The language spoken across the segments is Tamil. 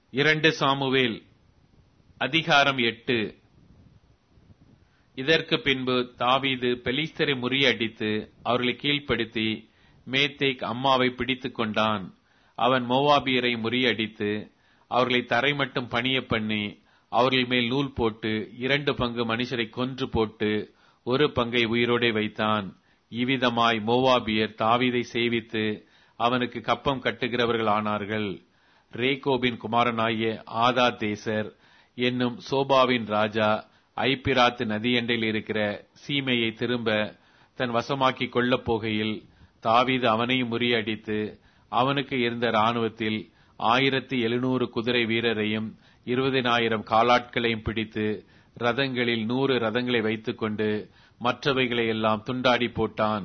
இரண்டு சாமுவேல் அதிகாரம் எட்டு இதற்கு பின்பு தாவீது பெலிஸ்தரை முறியடித்து அவர்களை கீழ்ப்படுத்தி மேத்தேக் அம்மாவை பிடித்துக் கொண்டான் அவன் மோவாபியரை முறியடித்து அவர்களை தரை மட்டும் பணிய பண்ணி அவர்கள் மேல் நூல் போட்டு இரண்டு பங்கு மனுஷரை கொன்று போட்டு ஒரு பங்கை உயிரோடே வைத்தான் இவ்விதமாய் மோவாபியர் தாவீதை சேவித்து அவனுக்கு கப்பம் கட்டுகிறவர்கள் ஆனார்கள் ரேகோபின் குமாரனாகிய ஆதா தேசர் என்னும் சோபாவின் ராஜா ஐப்பிராத்து நதியண்டையில் இருக்கிற சீமையை திரும்ப தன் வசமாக்கிக் கொள்ளப் போகையில் தாவீது அவனையும் முறியடித்து அவனுக்கு இருந்த இராணுவத்தில் ஆயிரத்தி எழுநூறு குதிரை வீரரையும் இருபதினாயிரம் காலாட்களையும் பிடித்து ரதங்களில் நூறு ரதங்களை வைத்துக்கொண்டு மற்றவைகளை எல்லாம் துண்டாடி போட்டான்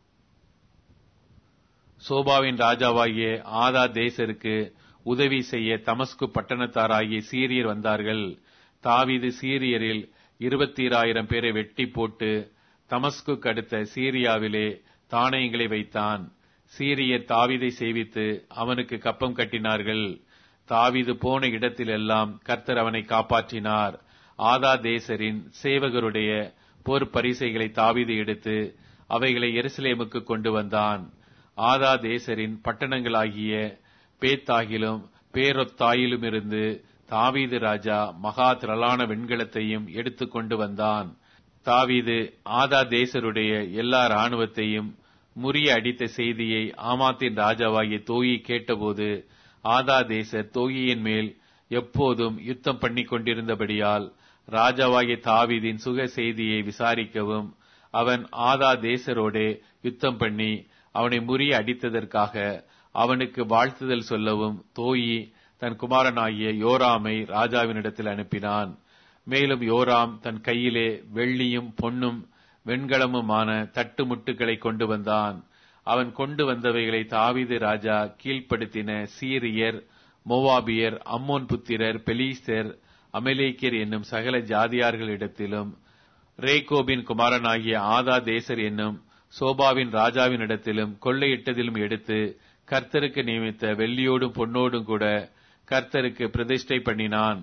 சோபாவின் ராஜாவாகிய ஆதா தேசருக்கு உதவி செய்ய தமஸ்கு பட்டணத்தாராகிய சீரியர் வந்தார்கள் தாவீது சீரியரில் இருபத்தீராயிரம் பேரை வெட்டி போட்டு தமஸ்கு அடுத்த சீரியாவிலே தானியங்களை வைத்தான் சீரியர் தாவீதை சேவித்து அவனுக்கு கப்பம் கட்டினார்கள் தாவீது போன இடத்திலெல்லாம் கர்த்தர் அவனை காப்பாற்றினார் ஆதா தேசரின் சேவகருடைய போர் பரிசைகளை தாவீது எடுத்து அவைகளை எருசலேமுக்கு கொண்டு வந்தான் ஆதா தேசரின் பட்டணங்களாகிய பேத்தாகிலும் பேரொத்தாயிலும் இருந்து தாவீது ராஜா மகா திரளான வெண்கலத்தையும் எடுத்து கொண்டு வந்தான் தாவீது ஆதா தேசருடைய எல்லா இராணுவத்தையும் முறிய அடித்த செய்தியை ஆமாத்தின் ராஜாவாகிய தோயி கேட்டபோது ஆதா தேசர் தோகியின் மேல் எப்போதும் யுத்தம் பண்ணி கொண்டிருந்தபடியால் ராஜாவாகிய தாவீதின் சுக செய்தியை விசாரிக்கவும் அவன் ஆதா தேசரோடே யுத்தம் பண்ணி அவனை முறிய அடித்ததற்காக அவனுக்கு வாழ்த்துதல் சொல்லவும் தோயி தன் குமாரனாகிய யோராமை ராஜாவினிடத்தில் அனுப்பினான் மேலும் யோராம் தன் கையிலே வெள்ளியும் பொன்னும் வெண்கலமுமான தட்டு முட்டுகளை கொண்டு வந்தான் அவன் கொண்டு வந்தவைகளை தாவீது ராஜா கீழ்ப்படுத்தின சீரியர் மோவாபியர் அம்மோன் புத்திரர் பெலீஸ்தர் அமெலேக்கியர் என்னும் சகல ஜாதியார்களிடத்திலும் ரேகோபின் குமாரனாகிய ஆதா தேசர் என்னும் சோபாவின் ராஜாவினிடத்திலும் கொள்ளையிட்டதிலும் எடுத்து கர்த்தருக்கு நியமித்த வெள்ளியோடும் பொன்னோடும் கூட கர்த்தருக்கு பிரதிஷ்டை பண்ணினான்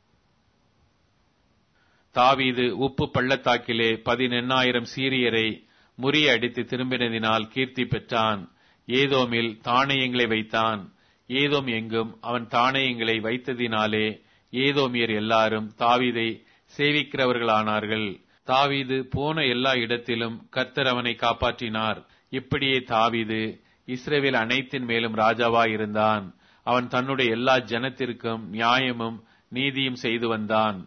தாவீது உப்பு பள்ளத்தாக்கிலே பதினெண்ணாயிரம் சீரியரை முறிய அடித்து திரும்பினதினால் கீர்த்தி பெற்றான் ஏதோமில் தானியங்களை வைத்தான் ஏதோம் எங்கும் அவன் தானியங்களை வைத்ததினாலே ஏதோமியர் எல்லாரும் தாவீதை சேவிக்கிறவர்களானார்கள் தாவீது போன எல்லா இடத்திலும் கர்த்தர் அவனை காப்பாற்றினார் இப்படியே தாவீது இஸ்ரேவேல் அனைத்தின் மேலும் ராஜாவாயிருந்தான் அவன் தன்னுடைய எல்லா ஜனத்திற்கும் நியாயமும் நீதியும் செய்து வந்தான்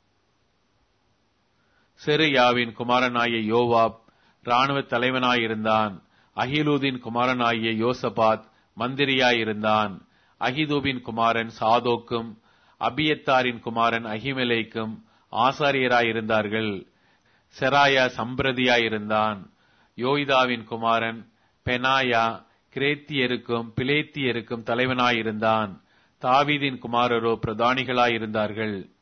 செருயாவின் குமாரனாகிய யோவாப் இராணுவ தலைவனாயிருந்தான் அகிலூதின் குமாரனாகிய யோசபாத் மந்திரியாயிருந்தான் அகிதூபின் குமாரன் சாதோக்கும் அபியத்தாரின் குமாரன் அகிமலேக்கும் ஆசாரியராயிருந்தார்கள் செராயா சம்பிரதியாயிருந்தான் யோய்தாவின் குமாரன் பெனாயா கிரேத்தியருக்கும் பிலேத்தியருக்கும் தலைவனாயிருந்தான் தாவீதின் குமாரரோ பிரதானிகளாயிருந்தார்கள்